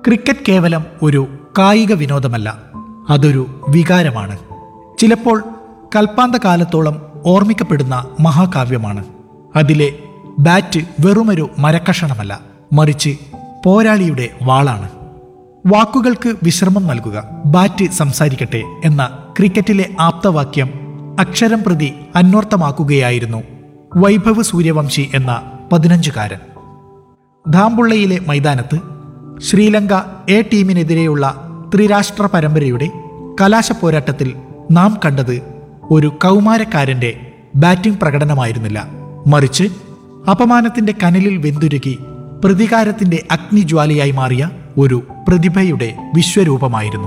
cricket കേവലം ഒരു കായിക വിനോദമല്ല അതൊരു വികാരമാണ് ചിലപ്പോൾ കൽപ്പാന്ത കാലത്തോളം ഓർമ്മിക്കപ്പെടുന്ന മഹാകാവ്യമാണ് അതിലെ ബാറ്റ് വെറുമൊരു മരക്കഷണമല്ല മറിച്ച് പോരാളിയുടെ വാളാണ് വാക്കുകൾക്ക് വിശ്രമം നൽകുക ബാറ്റ് സംസാരിക്കട്ടെ എന്ന ക്രിക്കറ്റിലെ ആപ്തവാക്യം അക്ഷരം പ്രതി അന്വർത്ഥമാക്കുകയായിരുന്നു വൈഭവ് സൂര്യവംശി എന്ന പതിനഞ്ചുകാരൻ ധാംബുള്ളയിലെ മൈതാനത്ത് ശ്രീലങ്ക എ ടീമിനെതിരെയുള്ള ത്രിരാഷ്ട്ര പരമ്പരയുടെ കലാശ പോരാട്ടത്തിൽ നാം കണ്ടത് ഒരു കൗമാരക്കാരന്റെ ബാറ്റിംഗ് പ്രകടനമായിരുന്നില്ല മറിച്ച് അപമാനത്തിന്റെ കനലിൽ വെന്തുരുകി പ്രതികാരത്തിന്റെ അഗ്നിജ്വാലയായി മാറിയ ഒരു പ്രതിഭയുടെ വിശ്വരൂപമായിരുന്നു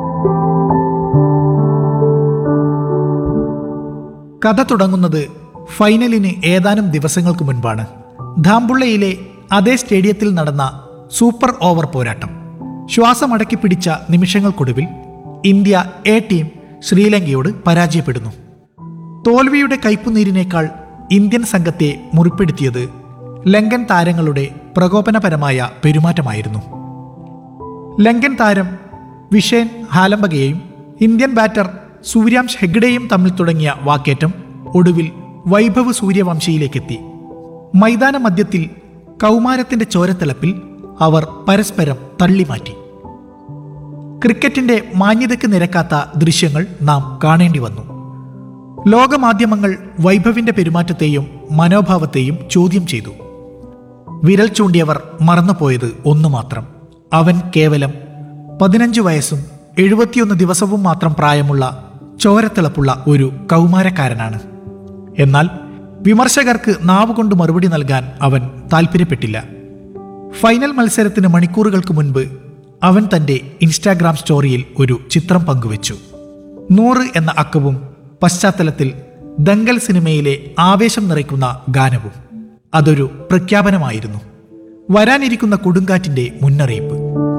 കഥ തുടങ്ങുന്നത് ഫൈനലിന് ഏതാനും ദിവസങ്ങൾക്ക് മുൻപാണ് ധാംബുള്ളയിലെ അതേ സ്റ്റേഡിയത്തിൽ നടന്ന സൂപ്പർ ഓവർ പോരാട്ടം ശ്വാസമടക്കി പിടിച്ച നിമിഷങ്ങൾക്കൊടുവിൽ ഇന്ത്യ എ ടീം ശ്രീലങ്കയോട് പരാജയപ്പെടുന്നു തോൽവിയുടെ കയ്പുനീരിനേക്കാൾ ഇന്ത്യൻ സംഘത്തെ മുറിപ്പെടുത്തിയത് ലങ്കൻ താരങ്ങളുടെ പ്രകോപനപരമായ പെരുമാറ്റമായിരുന്നു ലങ്കൻ താരം വിഷേൻ ഹാലംബകയെയും ഇന്ത്യൻ ബാറ്റർ സൂര്യാംശ് ഹെഗ്ഡെയും തമ്മിൽ തുടങ്ങിയ വാക്കേറ്റം ഒടുവിൽ വൈഭവ് സൂര്യവംശയിലേക്കെത്തി മൈതാന മധ്യത്തിൽ കൗമാരത്തിന്റെ ചോരത്തിളപ്പിൽ അവർ പരസ്പരം തള്ളിമാറ്റി ക്രിക്കറ്റിന്റെ മാന്യതയ്ക്ക് നിരക്കാത്ത ദൃശ്യങ്ങൾ നാം കാണേണ്ടി വന്നു ലോകമാധ്യമങ്ങൾ വൈഭവിന്റെ പെരുമാറ്റത്തെയും മനോഭാവത്തെയും ചോദ്യം ചെയ്തു വിരൽ ചൂണ്ടിയവർ മറന്നുപോയത് ഒന്നു മാത്രം അവൻ കേവലം പതിനഞ്ച് വയസ്സും എഴുപത്തിയൊന്ന് ദിവസവും മാത്രം പ്രായമുള്ള ചോരത്തിളപ്പുള്ള ഒരു കൗമാരക്കാരനാണ് എന്നാൽ വിമർശകർക്ക് നാവുകൊണ്ട് മറുപടി നൽകാൻ അവൻ താല്പര്യപ്പെട്ടില്ല ഫൈനൽ മത്സരത്തിന് മണിക്കൂറുകൾക്ക് മുൻപ് അവൻ തന്റെ ഇൻസ്റ്റാഗ്രാം സ്റ്റോറിയിൽ ഒരു ചിത്രം പങ്കുവച്ചു നൂറ് എന്ന അക്കവും പശ്ചാത്തലത്തിൽ ദങ്കൽ സിനിമയിലെ ആവേശം നിറയ്ക്കുന്ന ഗാനവും അതൊരു പ്രഖ്യാപനമായിരുന്നു വരാനിരിക്കുന്ന കൊടുങ്കാറ്റിന്റെ മുന്നറിയിപ്പ്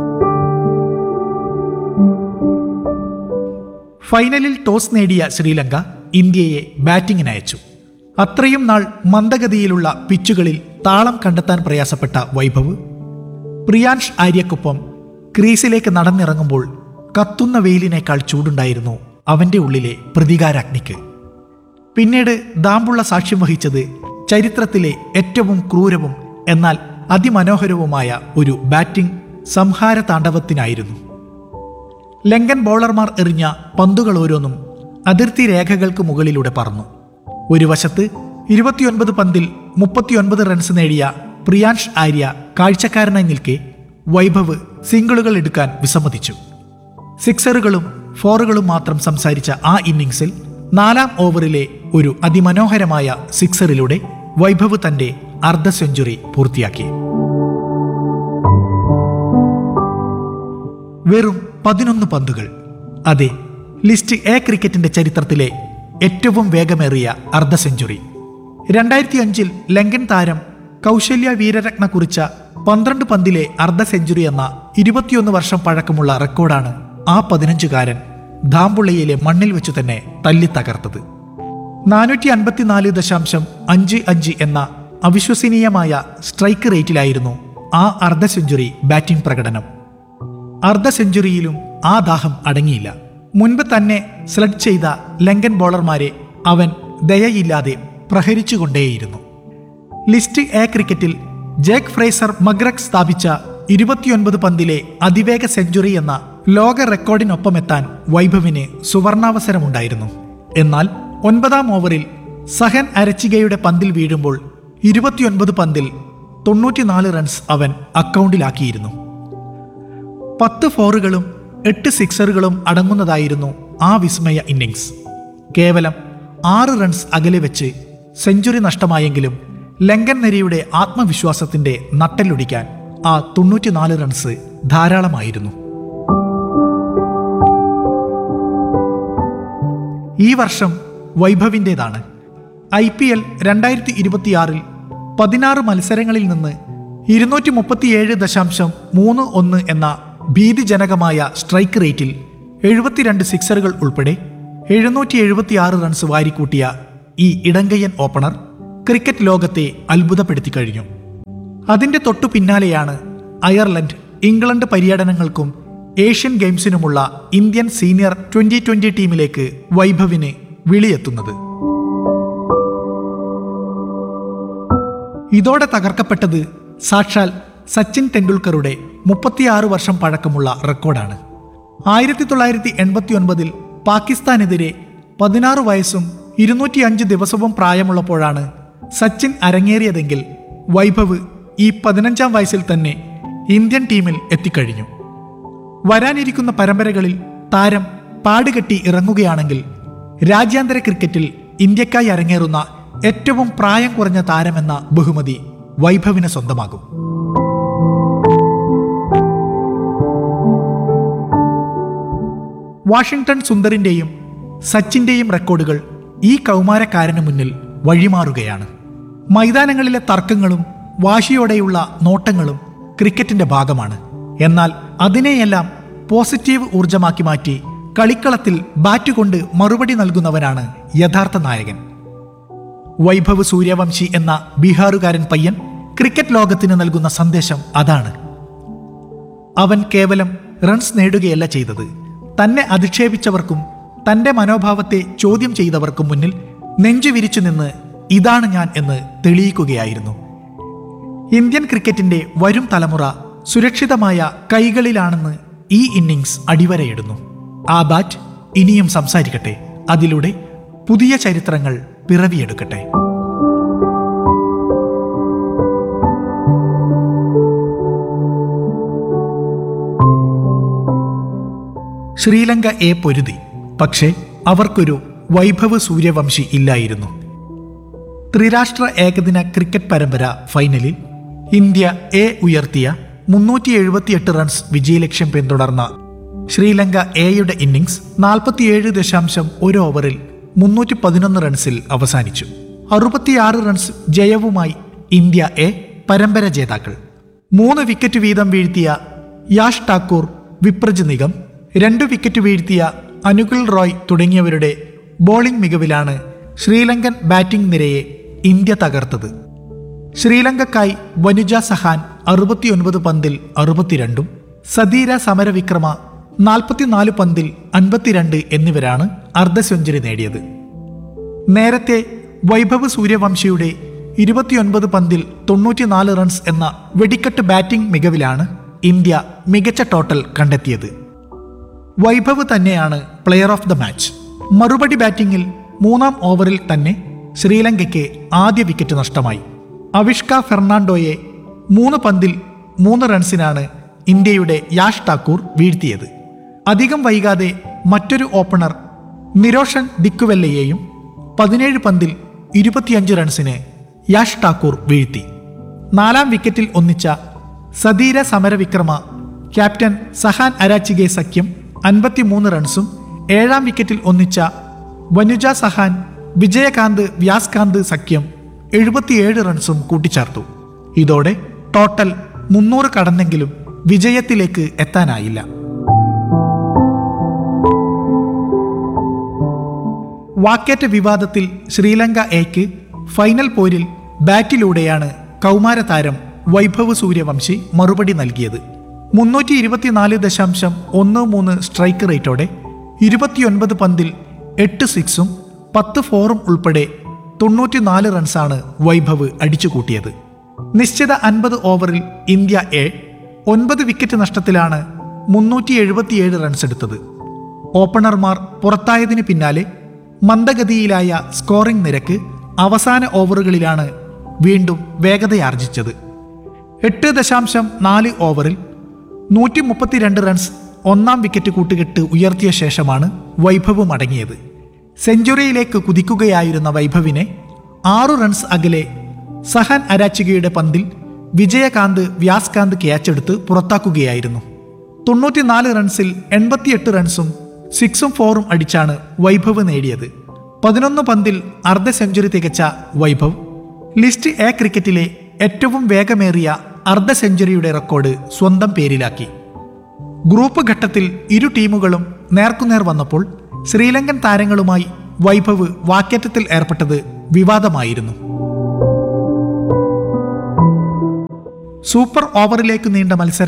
ഫൈനലിൽ ടോസ് നേടിയ ശ്രീലങ്ക ഇന്ത്യയെ ബാറ്റിംഗിന് അയച്ചു അത്രയും നാൾ മന്ദഗതിയിലുള്ള പിച്ചുകളിൽ താളം കണ്ടെത്താൻ പ്രയാസപ്പെട്ട വൈഭവ് പ്രിയാൻഷ് ആര്യക്കൊപ്പം ക്രീസിലേക്ക് നടന്നിറങ്ങുമ്പോൾ കത്തുന്ന വെയിലിനേക്കാൾ ചൂടുണ്ടായിരുന്നു അവന്റെ ഉള്ളിലെ പ്രതികാരാഗ്നിക്ക് പിന്നീട് ദാമ്പുള്ള സാക്ഷ്യം വഹിച്ചത് ചരിത്രത്തിലെ ഏറ്റവും ക്രൂരവും എന്നാൽ അതിമനോഹരവുമായ ഒരു ബാറ്റിംഗ് സംഹാര താണ്ഡവത്തിനായിരുന്നു ലങ്കൻ ബൗളർമാർ എറിഞ്ഞ പന്തുകൾ ഓരോന്നും അതിർത്തി രേഖകൾക്ക് മുകളിലൂടെ പറന്നു ഒരു വശത്ത് ഇരുപത്തിയൊൻപത് പന്തിൽ മുപ്പത്തിയൊൻപത് റൺസ് നേടിയ പ്രിയാൻഷ് ആര്യ കാഴ്ചക്കാരനായി നിൽക്കെ വൈഭവ് സിംഗിളുകൾ എടുക്കാൻ വിസമ്മതിച്ചു സിക്സറുകളും ഫോറുകളും മാത്രം സംസാരിച്ച ആ ഇന്നിംഗ്സിൽ നാലാം ഓവറിലെ ഒരു അതിമനോഹരമായ സിക്സറിലൂടെ വൈഭവ് തന്റെ അർദ്ധ സെഞ്ചുറി പൂർത്തിയാക്കി വെറും പതിനൊന്ന് പന്തുകൾ അതെ ലിസ്റ്റ് എ ക്രിക്കറ്റിന്റെ ചരിത്രത്തിലെ ഏറ്റവും വേഗമേറിയ അർദ്ധ സെഞ്ചുറി രണ്ടായിരത്തി അഞ്ചിൽ ലങ്കൻ താരം കൗശല്യ വീരരത്ന കുറിച്ച പന്ത്രണ്ട് പന്തിലെ അർദ്ധ സെഞ്ചുറി എന്ന ഇരുപത്തിയൊന്ന് വർഷം പഴക്കമുള്ള റെക്കോർഡാണ് ആ പതിനഞ്ചുകാരൻ ധാമ്പുള്ളയിലെ മണ്ണിൽ വെച്ചു തന്നെ തല്ലി തകർത്തത് നാനൂറ്റി അൻപത്തിനാല് ദശാംശം അഞ്ച് അഞ്ച് എന്ന അവിശ്വസനീയമായ സ്ട്രൈക്ക് റേറ്റിലായിരുന്നു ആ അർദ്ധ സെഞ്ചുറി ബാറ്റിംഗ് പ്രകടനം അർദ്ധ സെഞ്ചുറിയിലും ആ ദാഹം അടങ്ങിയില്ല മുൻപ് തന്നെ സ്ലഡ് ചെയ്ത ലങ്കൻ ബോളർമാരെ അവൻ ദയയില്ലാതെ പ്രഹരിച്ചുകൊണ്ടേയിരുന്നു ലിസ്റ്റ് എ ക്രിക്കറ്റിൽ ജേക്ക് ഫ്രേസർ മഗ്രക് സ്ഥാപിച്ച ഇരുപത്തിയൊൻപത് പന്തിലെ അതിവേഗ സെഞ്ചുറി എന്ന ലോക റെക്കോർഡിനൊപ്പമെത്താൻ വൈഭവിന് സുവർണാവസരമുണ്ടായിരുന്നു എന്നാൽ ഒൻപതാം ഓവറിൽ സഹൻ അരച്ചികയുടെ പന്തിൽ വീഴുമ്പോൾ ഇരുപത്തിയൊൻപത് പന്തിൽ തൊണ്ണൂറ്റിനാല് റൺസ് അവൻ അക്കൗണ്ടിലാക്കിയിരുന്നു പത്ത് ഫോറുകളും എട്ട് സിക്സറുകളും അടങ്ങുന്നതായിരുന്നു ആ വിസ്മയ ഇന്നിങ്സ് കേവലം ആറ് റൺസ് അകലെ വെച്ച് സെഞ്ചുറി നഷ്ടമായെങ്കിലും ലങ്കൻ നിരയുടെ ആത്മവിശ്വാസത്തിന്റെ നട്ടലൊടിക്കാൻ ആ തൊണ്ണൂറ്റിനാല് റൺസ് ധാരാളമായിരുന്നു ഈ വർഷം വൈഭവിൻ്റെതാണ് ഐ പി എൽ രണ്ടായിരത്തി ഇരുപത്തിയാറിൽ പതിനാറ് മത്സരങ്ങളിൽ നിന്ന് ഇരുന്നൂറ്റി മുപ്പത്തിയേഴ് ദശാംശം മൂന്ന് ഒന്ന് എന്ന ഭീതിജനകമായ സ്ട്രൈക്ക് റേറ്റിൽ എഴുപത്തിരണ്ട് സിക്സറുകൾ ഉൾപ്പെടെ എഴുന്നൂറ്റി എഴുപത്തിയാറ് റൺസ് വാരിക്കൂട്ടിയ ഈ ഇടങ്കയ്യൻ ഓപ്പണർ ക്രിക്കറ്റ് ലോകത്തെ അത്ഭുതപ്പെടുത്തി കഴിഞ്ഞു അതിന്റെ തൊട്ടു പിന്നാലെയാണ് അയർലൻഡ് ഇംഗ്ലണ്ട് പര്യടനങ്ങൾക്കും ഏഷ്യൻ ഗെയിംസിനുമുള്ള ഇന്ത്യൻ സീനിയർ ട്വന്റി ട്വന്റി ടീമിലേക്ക് വൈഭവിന് വിളിയെത്തുന്നത് ഇതോടെ തകർക്കപ്പെട്ടത് സാക്ഷാൽ സച്ചിൻ ടെണ്ടുൽക്കറുടെ മുപ്പത്തിയാറ് വർഷം പഴക്കമുള്ള റെക്കോർഡാണ് ആയിരത്തി തൊള്ളായിരത്തി എൺപത്തി ഒൻപതിൽ പാകിസ്ഥാനെതിരെ പതിനാറ് വയസ്സും ഇരുന്നൂറ്റിയഞ്ച് ദിവസവും പ്രായമുള്ളപ്പോഴാണ് സച്ചിൻ അരങ്ങേറിയതെങ്കിൽ വൈഭവ് ഈ പതിനഞ്ചാം വയസ്സിൽ തന്നെ ഇന്ത്യൻ ടീമിൽ എത്തിക്കഴിഞ്ഞു വരാനിരിക്കുന്ന പരമ്പരകളിൽ താരം പാടുകെട്ടി ഇറങ്ങുകയാണെങ്കിൽ രാജ്യാന്തര ക്രിക്കറ്റിൽ ഇന്ത്യക്കായി അരങ്ങേറുന്ന ഏറ്റവും പ്രായം കുറഞ്ഞ താരമെന്ന ബഹുമതി വൈഭവിന് സ്വന്തമാകും വാഷിംഗ്ടൺ സുന്ദറിന്റെയും സച്ചിന്റെയും റെക്കോർഡുകൾ ഈ കൗമാരക്കാരന് മുന്നിൽ വഴിമാറുകയാണ് മൈതാനങ്ങളിലെ തർക്കങ്ങളും വാശിയോടെയുള്ള നോട്ടങ്ങളും ക്രിക്കറ്റിന്റെ ഭാഗമാണ് എന്നാൽ അതിനെയെല്ലാം പോസിറ്റീവ് ഊർജമാക്കി മാറ്റി കളിക്കളത്തിൽ ബാറ്റ് കൊണ്ട് മറുപടി നൽകുന്നവനാണ് യഥാർത്ഥ നായകൻ വൈഭവ് സൂര്യവംശി എന്ന ബീഹാറുകാരൻ പയ്യൻ ക്രിക്കറ്റ് ലോകത്തിന് നൽകുന്ന സന്ദേശം അതാണ് അവൻ കേവലം റൺസ് നേടുകയല്ല ചെയ്തത് തന്നെ അധിക്ഷേപിച്ചവർക്കും തന്റെ മനോഭാവത്തെ ചോദ്യം ചെയ്തവർക്കും മുന്നിൽ നെഞ്ചു വിരിച്ചു നിന്ന് ഇതാണ് ഞാൻ എന്ന് തെളിയിക്കുകയായിരുന്നു ഇന്ത്യൻ ക്രിക്കറ്റിന്റെ വരും തലമുറ സുരക്ഷിതമായ കൈകളിലാണെന്ന് ഈ ഇന്നിംഗ്സ് അടിവരയിടുന്നു ആ ബാറ്റ് ഇനിയും സംസാരിക്കട്ടെ അതിലൂടെ പുതിയ ചരിത്രങ്ങൾ പിറവിയെടുക്കട്ടെ ശ്രീലങ്ക എ പൊരുതി പക്ഷേ അവർക്കൊരു വൈഭവ് സൂര്യവംശി ഇല്ലായിരുന്നു ത്രിരാഷ്ട്ര ഏകദിന ക്രിക്കറ്റ് പരമ്പര ഫൈനലിൽ ഇന്ത്യ എ ഉയർത്തിയ മുന്നൂറ്റി എഴുപത്തിയെട്ട് റൺസ് വിജയലക്ഷ്യം പിന്തുടർന്ന ശ്രീലങ്ക എയുടെ ഇന്നിംഗ്സ് നാൽപ്പത്തിയേഴ് ദശാംശം ഒരു ഓവറിൽ മുന്നൂറ്റി പതിനൊന്ന് റൺസിൽ അവസാനിച്ചു അറുപത്തിയാറ് റൺസ് ജയവുമായി ഇന്ത്യ എ പരമ്പര ജേതാക്കൾ മൂന്ന് വിക്കറ്റ് വീതം വീഴ്ത്തിയ യാഷ് ഠാക്കൂർ വിപ്രജ് നിഗം രണ്ട് വിക്കറ്റ് വീഴ്ത്തിയ അനുകുൽ റോയ് തുടങ്ങിയവരുടെ ബോളിംഗ് മികവിലാണ് ശ്രീലങ്കൻ ബാറ്റിംഗ് നിരയെ ഇന്ത്യ തകർത്തത് ശ്രീലങ്കക്കായി വനുജ സഹാൻ അറുപത്തിയൊൻപത് പന്തിൽ അറുപത്തിരണ്ടും സദീര സമരവിക്രമ നാൽപ്പത്തിനാല് പന്തിൽ അൻപത്തിരണ്ട് എന്നിവരാണ് അർദ്ധ സെഞ്ചുറി നേടിയത് നേരത്തെ വൈഭവ് സൂര്യവംശിയുടെ ഇരുപത്തിയൊൻപത് പന്തിൽ തൊണ്ണൂറ്റിനാല് റൺസ് എന്ന വെടിക്കെട്ട് ബാറ്റിംഗ് മികവിലാണ് ഇന്ത്യ മികച്ച ടോട്ടൽ കണ്ടെത്തിയത് വൈഭവ് തന്നെയാണ് പ്ലെയർ ഓഫ് ദ മാച്ച് മറുപടി ബാറ്റിംഗിൽ മൂന്നാം ഓവറിൽ തന്നെ ശ്രീലങ്കയ്ക്ക് ആദ്യ വിക്കറ്റ് നഷ്ടമായി അവിഷ്ക ഫെർണാണ്ടോയെ മൂന്ന് പന്തിൽ മൂന്ന് റൺസിനാണ് ഇന്ത്യയുടെ യാഷ് ഠാക്കൂർ വീഴ്ത്തിയത് അധികം വൈകാതെ മറ്റൊരു ഓപ്പണർ നിരോഷൻ ദിക്കുവെല്ലയെയും പതിനേഴ് പന്തിൽ ഇരുപത്തിയഞ്ച് റൺസിന് യാഷ് ഠാക്കൂർ വീഴ്ത്തി നാലാം വിക്കറ്റിൽ ഒന്നിച്ച സതീര സമരവിക്രമ ക്യാപ്റ്റൻ സഹാൻ അരാച്ചിഗെ സഖ്യം അൻപത്തിമൂന്ന് റൺസും ഏഴാം വിക്കറ്റിൽ ഒന്നിച്ച വനുജ സഹാൻ വിജയകാന്ത് വ്യാസ്കാന്ത് സഖ്യം എഴുപത്തിയേഴ് റൺസും കൂട്ടിച്ചേർത്തു ഇതോടെ ടോട്ടൽ മുന്നൂറ് കടന്നെങ്കിലും വിജയത്തിലേക്ക് എത്താനായില്ല വാക്കേറ്റ വിവാദത്തിൽ ശ്രീലങ്ക എക്ക് ഫൈനൽ പോരിൽ ബാറ്റിലൂടെയാണ് കൗമാര താരം വൈഭവ് സൂര്യവംശി മറുപടി നൽകിയത് മുന്നൂറ്റി ഇരുപത്തിനാല് ദശാംശം ഒന്ന് മൂന്ന് സ്ട്രൈക്ക് റേറ്റോടെ ഇരുപത്തിയൊൻപത് പന്തിൽ എട്ട് സിക്സും പത്ത് ഫോറും ഉൾപ്പെടെ തൊണ്ണൂറ്റിനാല് റൺസാണ് വൈഭവ് അടിച്ചുകൂട്ടിയത് നിശ്ചിത അൻപത് ഓവറിൽ ഇന്ത്യ എ ഒൻപത് വിക്കറ്റ് നഷ്ടത്തിലാണ് മുന്നൂറ്റി എഴുപത്തിയേഴ് റൺസ് എടുത്തത് ഓപ്പണർമാർ പുറത്തായതിന് പിന്നാലെ മന്ദഗതിയിലായ സ്കോറിംഗ് നിരക്ക് അവസാന ഓവറുകളിലാണ് വീണ്ടും വേഗതയാർജിച്ചത് എട്ട് ദശാംശം നാല് ഓവറിൽ നൂറ്റി മുപ്പത്തിരണ്ട് റൺസ് ഒന്നാം വിക്കറ്റ് കൂട്ടുകെട്ട് ഉയർത്തിയ ശേഷമാണ് വൈഭവ് മടങ്ങിയത് സെഞ്ചുറിയിലേക്ക് കുതിക്കുകയായിരുന്ന വൈഭവിനെ ആറു റൺസ് അകലെ സഹൻ അരാച്ചികയുടെ പന്തിൽ വിജയകാന്ത് വ്യാസ്കാന്ത് ക്യാച്ചെടുത്ത് പുറത്താക്കുകയായിരുന്നു തൊണ്ണൂറ്റിനാല് റൺസിൽ എൺപത്തിയെട്ട് റൺസും സിക്സും ഫോറും അടിച്ചാണ് വൈഭവ് നേടിയത് പതിനൊന്ന് പന്തിൽ അർദ്ധ സെഞ്ചുറി തികച്ച വൈഭവ് ലിസ്റ്റ് എ ക്രിക്കറ്റിലെ ഏറ്റവും വേഗമേറിയ അർദ്ധ സെഞ്ചുറിയുടെ റെക്കോർഡ് സ്വന്തം പേരിലാക്കി ഗ്രൂപ്പ് ഘട്ടത്തിൽ ഇരു ടീമുകളും നേർക്കുനേർ വന്നപ്പോൾ ശ്രീലങ്കൻ താരങ്ങളുമായി വൈഭവ് വാക്കേറ്റത്തിൽ ഏർപ്പെട്ടത് വിവാദമായിരുന്നു സൂപ്പർ ഓവറിലേക്ക് നീണ്ട മത്സരം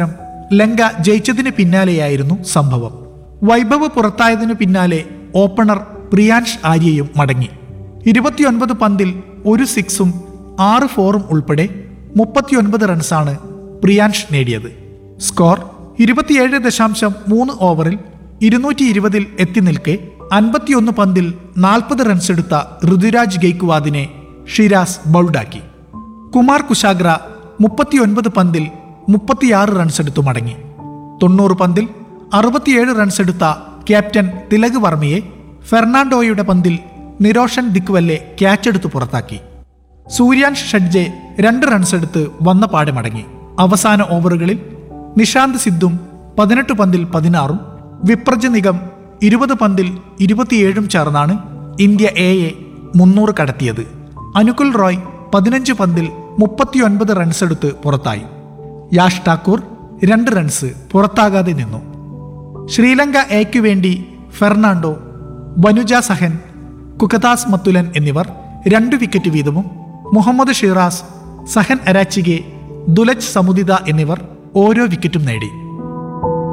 ലങ്ക ജയിച്ചതിന് പിന്നാലെയായിരുന്നു സംഭവം വൈഭവ് പുറത്തായതിനു പിന്നാലെ ഓപ്പണർ പ്രിയാൻഷ് ആര്യയും മടങ്ങി ഇരുപത്തിയൊൻപത് പന്തിൽ ഒരു സിക്സും ആറ് ഫോറും ഉൾപ്പെടെ മുപ്പത്തിയൊൻപത് റൺസാണ് പ്രിയാൻഷ് നേടിയത് സ്കോർ ഇരുപത്തിയേഴ് ദശാംശം മൂന്ന് ഓവറിൽ ഇരുന്നൂറ്റി ഇരുപതിൽ എത്തി നിൽക്കെ അൻപത്തിയൊന്ന് പന്തിൽ നാൽപ്പത് റൺസ് എടുത്ത ഋതുരാജ് ഗെയ്ക്വാദിനെ ഷിരാസ് ബൗൾഡാക്കി കുമാർ കുശാഗ്ര മുപ്പത്തിയൊൻപത് പന്തിൽ മുപ്പത്തിയാറ് റൺസ് എടുത്തു മടങ്ങി തൊണ്ണൂറ് പന്തിൽ അറുപത്തിയേഴ് റൺസ് എടുത്ത ക്യാപ്റ്റൻ തിലക് വർമ്മയെ ഫെർണാണ്ടോയുടെ പന്തിൽ നിരോഷൻ ദിക്വല്ലെ ക്യാച്ചെടുത്ത് പുറത്താക്കി സൂര്യാൻഷ് ഷഡ്ജെ രണ്ട് റൺസ് എടുത്ത് വന്ന പാടെ മടങ്ങി അവസാന ഓവറുകളിൽ നിഷാന്ത് സിദ്ധും പതിനെട്ട് പന്തിൽ പതിനാറും വിപ്രജ നിഗം ഇരുപത് പന്തിൽ ഇരുപത്തിയേഴും ചേർന്നാണ് ഇന്ത്യ എയെ മുന്നൂറ് കടത്തിയത് അനുകുൽ റോയ് പതിനഞ്ച് പന്തിൽ മുപ്പത്തിയൊൻപത് റൺസ് എടുത്ത് പുറത്തായി യാഷ് ഠാക്കൂർ രണ്ട് റൺസ് പുറത്താകാതെ നിന്നു ശ്രീലങ്ക എയ്ക്കു വേണ്ടി ഫെർണാണ്ടോ വനുജ സഹൻ കുക്കതാസ് മത്തുലൻ എന്നിവർ രണ്ട് വിക്കറ്റ് വീതവും മുഹമ്മദ് ഷിറാസ് സഹൻ അരാച്ചിഗെ ദുലജ് സമുദിത എന്നിവർ ഓരോ വിക്കറ്റും നേടി